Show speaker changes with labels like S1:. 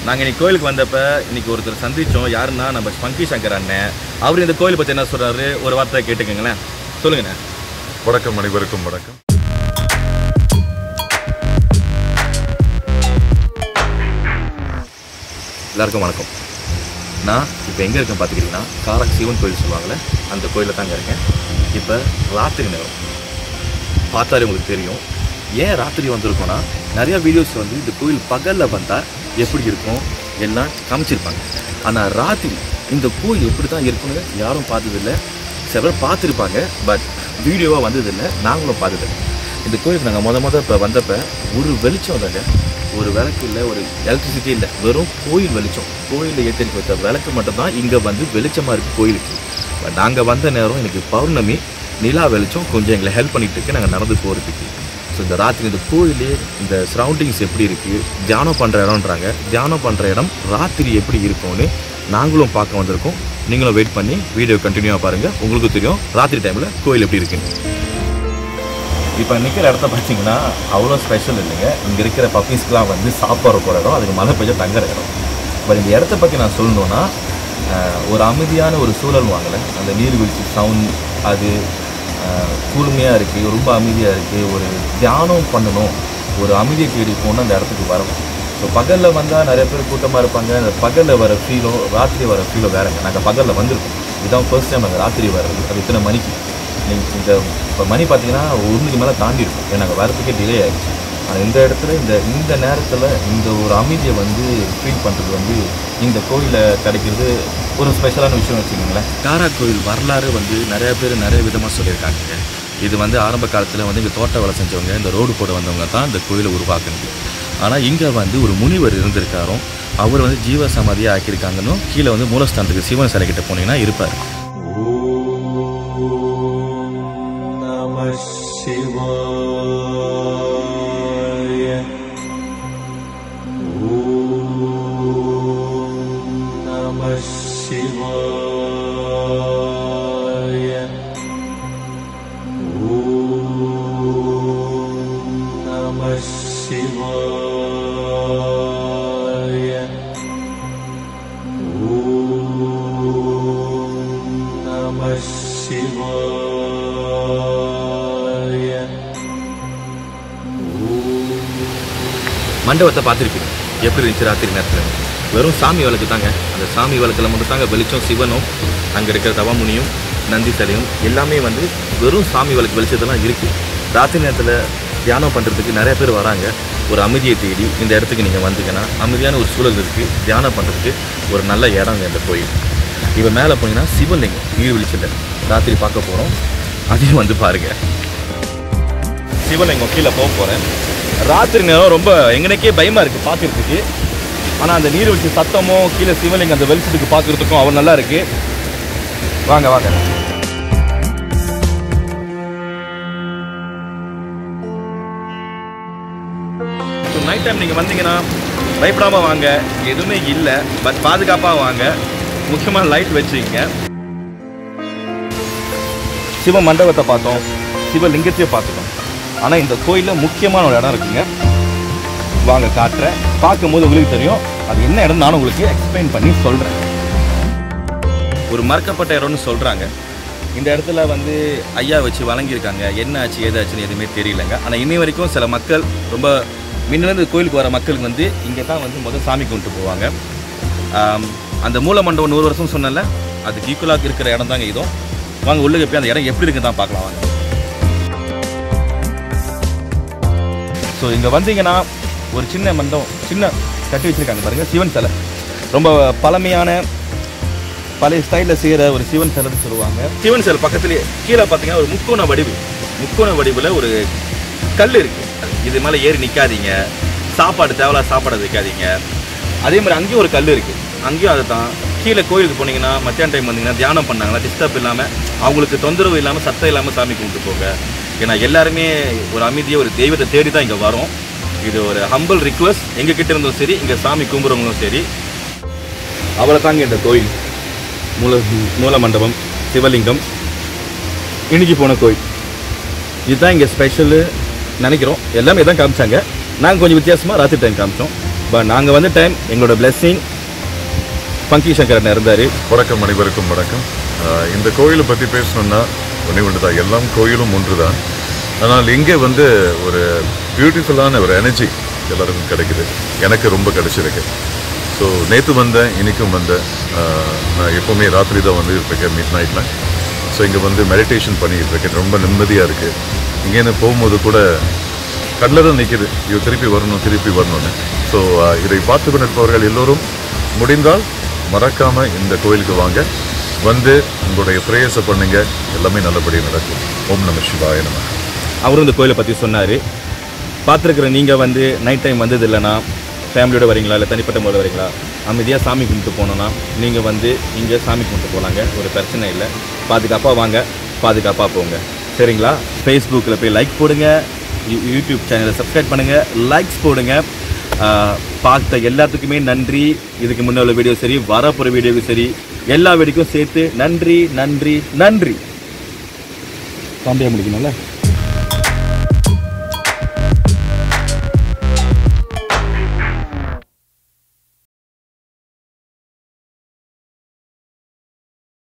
S1: நாங்கள் இன்னைக்கு கோயிலுக்கு வந்தப்ப இன்னைக்கு ஒருத்தர் சந்திச்சோம் யாருன்னா நம்ம ஸ்பங்கி சங்கர் அண்ணன் அவர் இந்த கோயில் பற்றி என்ன சொல்றாரு ஒரு வார்த்தை கேட்டுக்கங்களேன் சொல்லுங்கண்ணே
S2: வணக்கம் அனைவருக்கும் வணக்கம்
S1: எல்லாருக்கும் வணக்கம் நான் இப்போ எங்கே இருக்கேன் பார்த்துக்கிட்டிங்கன்னா காரக் சிவன் கோயில் சொல்லுவாங்கள்ல அந்த கோயிலில் தாங்க இருக்கேன் இப்போ ராத்திரி நேரம் பார்த்தாலே உங்களுக்கு தெரியும் ஏன் ராத்திரி வந்திருக்கோன்னா நிறையா வீடியோஸ் வந்து இந்த கோயில் பகலில் வந்தால் எப்படி இருக்கும் எல்லாம் காமிச்சிருப்பாங்க ஆனால் ராத்திரி இந்த கோயில் எப்படி தான் இருக்குன்னு யாரும் பார்த்ததில்ல சில பேர் பார்த்துருப்பாங்க பட் வீடியோவாக வந்ததில்லை நாங்களும் பார்த்ததில்லை இந்த கோயிலுக்கு நாங்கள் முத முத இப்போ வந்தப்போ ஒரு வெளிச்சம் இல்லைங்க ஒரு விளக்கு இல்லை ஒரு எலக்ட்ரிசிட்டி இல்லை வெறும் கோயில் வெளிச்சம் கோயிலில் ஏற்றி வைத்த விளக்கு மட்டும்தான் இங்கே வந்து வெளிச்சமாக இருக்குது கோயிலுக்கு பட் நாங்கள் வந்த நேரம் எனக்கு பௌர்ணமி நிலா வெளிச்சம் கொஞ்சம் எங்களை ஹெல்ப் பண்ணிட்டு இருக்கு நாங்கள் நடந்து போகிறதுக்கு ஸோ இந்த ராத்திரி இந்த கோயில் இந்த சரௌண்டிங்ஸ் எப்படி இருக்குது தியானம் பண்ணுற இடம்ன்றாங்க தியானம் பண்ணுற இடம் ராத்திரி எப்படி இருக்கும்னு நாங்களும் பார்க்க வந்திருக்கோம் நீங்களும் வெயிட் பண்ணி வீடியோ கண்டினியூவாக பாருங்கள் உங்களுக்கும் தெரியும் ராத்திரி டைமில் கோயில் எப்படி இருக்குன்னு இப்போ நிற்கிற இடத்த பார்த்தீங்கன்னா அவ்வளோ ஸ்பெஷல் இல்லைங்க இங்கே இருக்கிற பப்பீஸ்க்கெலாம் வந்து சாப்பாடு போகிற இடம் அதுக்கு மழை பெய்ய தங்குற இடம் பட் இந்த இடத்த பற்றி நான் சொல்லணுன்னா ஆஹ், ஒரு அமைதியான ஒரு சூழல் வாங்கலை அந்த நீர்வீழ்ச்சி சவுண்ட் அது கூர்மையாக இருக்குது ரொம்ப அமைதியாக இருக்குது ஒரு தியானம் பண்ணணும் ஒரு அமைதியை தேடி போகணும் அந்த இடத்துக்கு வரணும் ஸோ பகலில் வந்தால் நிறைய பேர் கூட்டமாக இருப்பாங்க அந்த பகலில் வர ஃபீலோ ராத்திரி வர ஃபீலோ வேறங்க நாங்கள் பகலில் வந்திருக்கோம் இதுதான் ஃபர்ஸ்ட் டைம் நாங்கள் ராத்திரி வர்றது அது இத்தனை மணிக்கு நீங்கள் இந்த இப்போ மணி பார்த்தீங்கன்னா ஒன்றுக்கு மேலே தாண்டி இருக்கும் ஏன்னா நாங்கள் வரதுக்கே டிலே ஆயிடுச்சு ஆனால் இந்த இடத்துல இந்த இந்த நேரத்தில் இந்த ஒரு அமைதியை வந்து ஃபீல் பண்ணுறது வந்து இந்த கோயிலில் கிடைக்கிறது ஒரு ஸ்பெஷலான விஷயம் வச்சுக்கோங்களேன் காரா கோயில் வரலாறு வந்து நிறைய பேர் நிறைய விதமாக சொல்லியிருக்காங்க இது வந்து ஆரம்ப காலத்தில் வந்து இங்கே தோட்ட வேலை செஞ்சவங்க இந்த ரோடு போட வந்தவங்க தான் இந்த கோயிலை உருவாக்குனது ஆனால் இங்கே வந்து ஒரு முனிவர் இருந்திருக்காரோ அவர் வந்து ஜீவ சமாதியாக ஆக்கியிருக்காங்கன்னு கீழே வந்து மூலஸ்தானத்துக்கு சிவன் சிலை கிட்ட போனீங்கன்னா இருப்பார்
S3: नमः शिवाय ॐ नमः शिवाय ॐ नमः शिवाय ॐ नमः शिवाय
S1: மண்டபத்தை பார்த்துருப்பீங்க எப்படி இருந்துச்சு ராத்திரி நேரத்தில் வெறும் சாமி விளக்கு தாங்க அந்த சாமி விளக்கில் மட்டும் தாங்க வெளிச்சம் சிவனும் அங்கே இருக்கிற தவமுனியும் நந்தி சிலையும் எல்லாமே வந்து வெறும் சாமி விளக்கு வெளிச்சத்தெல்லாம் இருக்குது ராத்திரி நேரத்தில் தியானம் பண்ணுறதுக்கு நிறைய பேர் வராங்க ஒரு அமைதியை தேடி இந்த இடத்துக்கு நீங்கள் வந்தீங்கன்னா அமைதியான ஒரு சூழல் இருக்குது தியானம் பண்ணுறதுக்கு ஒரு நல்ல இடங்க இந்த கோயில் இப்போ மேலே போனீங்கன்னா சிவலிங்கம் நீர்வீழ்ச்சியில் ராத்திரி பார்க்க போகிறோம் அதையும் வந்து பாருங்கள் சிவலிங்கம் கீழே போக போகிறேன் ராத்திரி நேரம் ரொம்ப எங்கனக்கே பயமாக இருக்குது பார்க்குறதுக்கு ஆனால் அந்த நீர்வீழ்ச்சி சத்தமும் கீழே சிவலிங்கம் அந்த வெளிச்சத்துக்கு பார்க்குறதுக்கும் அவன் நல்லா இருக்கு வாங்க வாங்க நைட் டைம் நீங்கள் வந்தீங்கன்னா பயப்படாமல் வாங்க எதுவுமே இல்லை பட் பாதுகாப்பாக வாங்க முக்கியமாக லைட் வச்சுக்கங்க சிவ மண்டபத்தை பார்த்தோம் சிவலிங்கத்தையும் பார்த்துட்டோம் ஆனால் இந்த கோயிலில் முக்கியமான ஒரு இடம் இருக்குங்க வாங்க காட்டுறேன் பார்க்கும்போது உங்களுக்கு தெரியும் அது என்ன இடம் நானும் உங்களுக்கு எக்ஸ்பிளைன் பண்ணி சொல்கிறேன் ஒரு மறக்கப்பட்ட இடம்னு சொல்கிறாங்க இந்த இடத்துல வந்து ஐயா வச்சு வழங்கியிருக்காங்க என்ன ஆச்சு ஏதாச்சுன்னு எதுவுமே தெரியலங்க ஆனால் இன்னை வரைக்கும் சில மக்கள் ரொம்ப முன்னிலிருந்து கோயிலுக்கு வர மக்களுக்கு வந்து இங்கே தான் வந்து முதல் சாமி கும்பிட்டு போவாங்க ஆம், அந்த மூல மண்டபம் நூறு வருஷம் சொன்னல அதுக்கு ஈக்குவலாக இருக்கிற இடம் தாங்க இதுவும் வாங்க உள்ளே போய் அந்த இடம் எப்படி இருக்குன்னு தான் பார்க்கலாம் வாங்க ஸோ இங்கே வந்தீங்கன்னா ஒரு சின்ன மண்டபம் சின்ன கட்டி வச்சிருக்காங்க பாருங்க சிவன் சிலை ரொம்ப பழமையான பழைய ஸ்டைலில் செய்கிற ஒரு சிவன் சிலைன்னு சொல்லுவாங்க சிவன் சிலை பக்கத்துலேயே கீழே பார்த்தீங்கன்னா ஒரு முக்கோண வடிவு முக்கோண வடிவில் ஒரு கல் இருக்கு இது மேலே ஏறி நிற்காதீங்க சாப்பாடு தேவையில்லாத சாப்பாடு வைக்காதீங்க அதே மாதிரி அங்கேயும் ஒரு கல் இருக்கு அங்கேயும் அதை தான் கீழே கோயிலுக்கு போனீங்கன்னா மத்தியான டைம் வந்தீங்கன்னா தியானம் பண்ணாங்கன்னா டிஸ்டர்ப் இல்லாமல் அவங்களுக்கு தொந்தரவு இல்லாமல் சத்தம் இல்லாமல் சாமி கும்பிட்டு போங்க ஏன்னா எல்லாருமே ஒரு அமைதியை ஒரு தெய்வத்தை தேடி தான் இங்கே வரோம் இது ஒரு ஹம்பிள் ரிக்வஸ்ட் எங்கள் கிட்ட இருந்தும் சரி இங்கே சாமி கும்பிட்றவங்களும் சரி அவ்வளோ தாங்க இந்த கோயில் மூல மூல மண்டபம் சிவலிங்கம் இனிக்கு போன கோயில் இதுதான் இங்கே ஸ்பெஷலு நினைக்கிறோம் எல்லாமே தான் காமிச்சாங்க நாங்கள் கொஞ்சம் வித்தியாசமாக ராத்திரி டைம் காமிச்சோம் பட் நாங்கள் வந்த டைம் எங்களோட பிளெஸ்ஸிங் பங்கி சங்கரன் இருந்தார்
S2: வணக்கம் அனைவருக்கும் வணக்கம் ஆஹ் இந்த கோயிலை பற்றி பேசணும்னா ஒன்றே ஒன்று தான் எல்லாம் கோயிலும் ஒன்று தான் ஆனால் இங்கே வந்து ஒரு பியூட்டிஃபுல்லான ஒரு எனர்ஜி எல்லாருக்கும் கிடைக்குது எனக்கு ரொம்ப கிடைச்சிருக்கு ஸோ நேற்று வந்தேன் இன்னைக்கும் வந்தேன் ஆஹ் நான் எப்போவுமே ராத்திரி தான் வந்து இருக்கேன் மிட் நைட்டில் ஸோ இங்கே வந்து மெடிடேஷன் பண்ணிட்டு இருக்கேன் ரொம்ப நிம்மதியாக இருக்குது இங்கேருந்து போகும்போது கூட கடலில் தான் நிற்கிது இது திருப்பி வரணும் திருப்பி வரணும்னு ஸோ இதை பார்த்து கொண்டிருப்பவர்கள் எல்லோரும் முடிந்தால் மறக்காம இந்த கோயிலுக்கு வாங்க வந்து உங்களுடைய பிரேயஸை பண்ணுங்க எல்லாமே நல்லபடியாக நடக்கும் ஓம் நம சிவாய நம
S1: அவரும் இந்த கோயிலை பற்றி சொன்னார் பார்த்துருக்குற நீங்கள் வந்து நைட் டைம் வந்தது இல்லைன்னா ஃபேமிலியோட வரீங்களா இல்லை தனிப்பட்ட முறையில் வரீங்களா அமைதியாக சாமி கும்பிட்டு போனோன்னா நீங்கள் வந்து இங்கே சாமி கும்பிட்டு போகலாங்க ஒரு பிரச்சனை இல்லை பாதுகாப்பாக வாங்க பாதுகாப்பாக போங்க சரிங்களா ஃபேஸ்புக்கில் போய் லைக் போடுங்க யூ- யூடியூப் சேனலை சப்ஸ்கிரைப் பண்ணுங்கள் லைக்ஸ் போடுங்க ஆஹ், பார்த்த எல்லாத்துக்குமே நன்றி இதுக்கு முன்ன உள்ள வீடியோ சரி வரப்போகிற வீடியோவும் சரி எல்லா வீடியோக்கும் சேர்த்து நன்றி நன்றி நன்றி காண்டியாக முடிக்கணும்ல